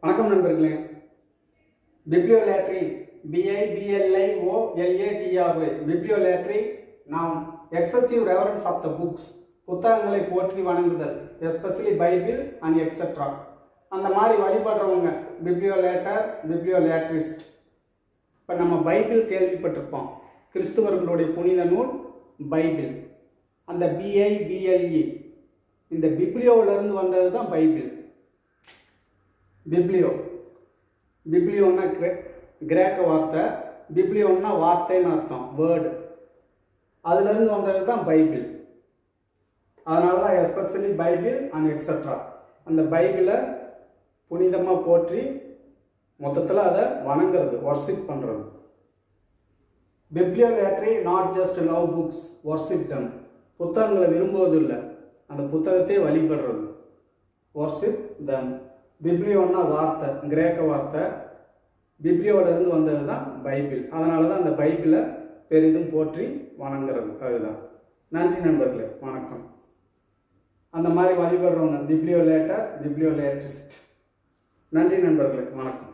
வணக்கம் நண்பர்களே பிப்ளியோலேட்ரி பிஐ PLI O L A T R Y bibliolatry noun excessive reverence of the books புத்தகங்களை போற்றி வணங்குதல் எஸ்பெஷலி பைபிள் அண்ட் எக்ஸெட்ரா அந்த மாதிரி வழிபடுறவங்க பிப்ளியோலேட்டர் பிப்ளியோலேட்ரிஸ்ட் இப்போ நம்ம பைபிள் கேள்விப்பட்டிருப்போம் கிறிஸ்துவர்களுடைய புனித நூல் பைபிள் அந்த பிஐ பிஎல்இ இந்த பிப்ளியோவிலிருந்து வந்தது தான் பைபிள் பிப்ளியோ பிப்ளியோன்னா கிரே கிரேக்க வார்த்தை பிப்ளியோன்னா வார்த்தைன்னு அர்த்தம் வேர்டு அதுலேருந்து வந்தது தான் பைபிள் அதனால தான் எஸ்பெஷலி பைபிள் அண்ட் எக்ஸட்ரா அந்த பைபிளை புனிதமாக போற்றி மொத்தத்தில் அதை வணங்குறது ஒர்ஷிப் பண்ணுறது bibliolatry not just love books worship them புத்தகங்களை விரும்புவது இல்லை அந்த புத்தகத்தை வழிபடுறது ஒர்ஷிப் தம் பிப்ளியோன்னா வார்த்தை கிரேக்க வார்த்தை பிப்ளியோவிலேருந்து வந்தது தான் பைபிள் அதனால தான் அந்த பைபிளை பெரிதும் போற்றி வணங்குறது அதுதான் நன்றி நண்பர்களே வணக்கம் அந்த மாதிரி வழிபடுறவங்க பிப்ளியோலேட்டர் பிப்ளியோலேட்ரிஸ்ட் நன்றி நண்பர்களே வணக்கம்